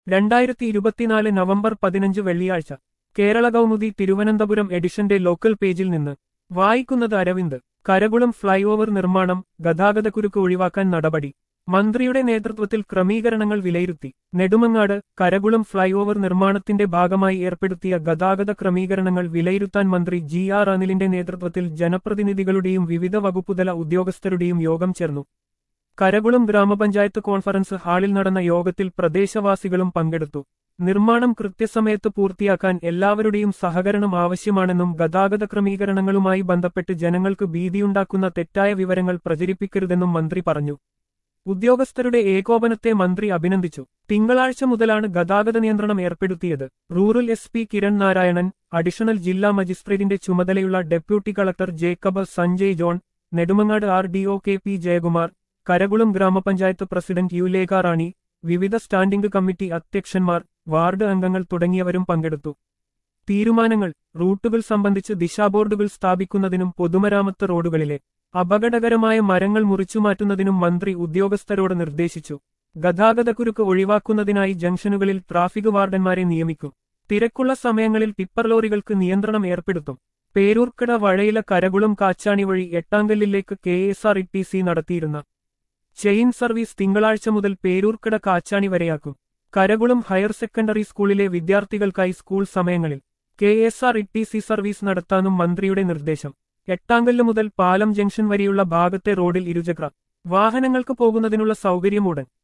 രണ്ടായിരത്തി ഇരുപത്തിനാല് നവംബർ പതിനഞ്ച് വെള്ളിയാഴ്ച കേരള കൗമുദി തിരുവനന്തപുരം എഡിഷന്റെ ലോക്കൽ പേജിൽ നിന്ന് വായിക്കുന്നത് അരവിന്ദ് കരകുളം ഫ്ലൈ ഓവർ നിർമ്മാണം ഗതാഗതക്കുരുക്ക് ഒഴിവാക്കാൻ നടപടി മന്ത്രിയുടെ നേതൃത്വത്തിൽ ക്രമീകരണങ്ങൾ വിലയിരുത്തി നെടുമങ്ങാട് കരകുളം ഫ്ലൈ ഓവർ നിർമ്മാണത്തിന്റെ ഭാഗമായി ഏർപ്പെടുത്തിയ ഗതാഗത ക്രമീകരണങ്ങൾ വിലയിരുത്താൻ മന്ത്രി ജി ആർ അനിലിന്റെ നേതൃത്വത്തിൽ ജനപ്രതിനിധികളുടെയും വിവിധ വകുപ്പുതല ഉദ്യോഗസ്ഥരുടെയും യോഗം ചേർന്നു കരകുളം ഗ്രാമപഞ്ചായത്ത് കോൺഫറൻസ് ഹാളിൽ നടന്ന യോഗത്തിൽ പ്രദേശവാസികളും പങ്കെടുത്തു നിർമ്മാണം കൃത്യസമയത്ത് പൂർത്തിയാക്കാൻ എല്ലാവരുടെയും സഹകരണം ആവശ്യമാണെന്നും ഗതാഗത ക്രമീകരണങ്ങളുമായി ബന്ധപ്പെട്ട് ജനങ്ങൾക്ക് ഭീതിയുണ്ടാക്കുന്ന തെറ്റായ വിവരങ്ങൾ പ്രചരിപ്പിക്കരുതെന്നും മന്ത്രി പറഞ്ഞു ഉദ്യോഗസ്ഥരുടെ ഏകോപനത്തെ മന്ത്രി അഭിനന്ദിച്ചു തിങ്കളാഴ്ച മുതലാണ് ഗതാഗത നിയന്ത്രണം ഏർപ്പെടുത്തിയത് rural S P Kiran Narayanan additional ജില്ലാ മജിസ്ട്രേറ്റിന്റെ ചുമതലയുള്ള deputy collector Jacob Sanjay John Nedumangad R D O K P Jayakumar Karakulam ഗ്രാമപഞ്ചായത്ത് പ്രസിഡന്റ് യുലേഖ റാണി വിവിധ സ്റ്റാൻഡിംഗ് കമ്മിറ്റി അധ്യക്ഷന്മാർ വാർഡ് അംഗങ്ങൾ തുടങ്ങിയവരും പങ്കെടുത്തു തീരുമാനങ്ങൾ റൂട്ടുകൾ സംബന്ധിച്ച് ദിശാബോർഡുകൾ സ്ഥാപിക്കുന്നതിനും പൊതുമരാമത്ത് റോഡുകളിലെ അപകടകരമായ മരങ്ങൾ മുറിച്ചുമാറ്റുന്നതിനും മന്ത്രി ഉദ്യോഗസ്ഥരോട് നിർദ്ദേശിച്ചു ഗതാഗതക്കുരുക്ക് ഒഴിവാക്കുന്നതിനായി ജംഗ്ഷനുകളിൽ ട്രാഫിക് വാർഡന്മാരെ നിയമിക്കും തിരക്കുള്ള സമയങ്ങളിൽ ടിപ്പർ ലോറികൾക്ക് നിയന്ത്രണം ഏർപ്പെടുത്തും പേരൂർക്കട വഴയില കരകുളം കാച്ചാണി വഴി എട്ടാങ്കല്ലിലേക്ക് K S R T C സി നടത്തിയിരുന്ന ചെയിൻ സർവീസ് തിങ്കളാഴ്ച മുതൽ പേരൂർക്കട കാച്ചാണി വരെയാക്കും കരകുളം ഹയർ സെക്കൻഡറി സ്കൂളിലെ വിദ്യാർത്ഥികൾക്കായി സ്കൂൾ സമയങ്ങളിൽ K S R T C സി സർവീസ് നടത്താനും മന്ത്രിയുടെ നിർദ്ദേശം എട്ടാങ്കല്ല് മുതൽ പാലം ജംഗ്ഷൻ വരെയുള്ള ഭാഗത്തെ റോഡിൽ ഇരുചക്ര വാഹനങ്ങൾക്ക് പോകുന്നതിനുള്ള സൗകര്യം ഉടൻ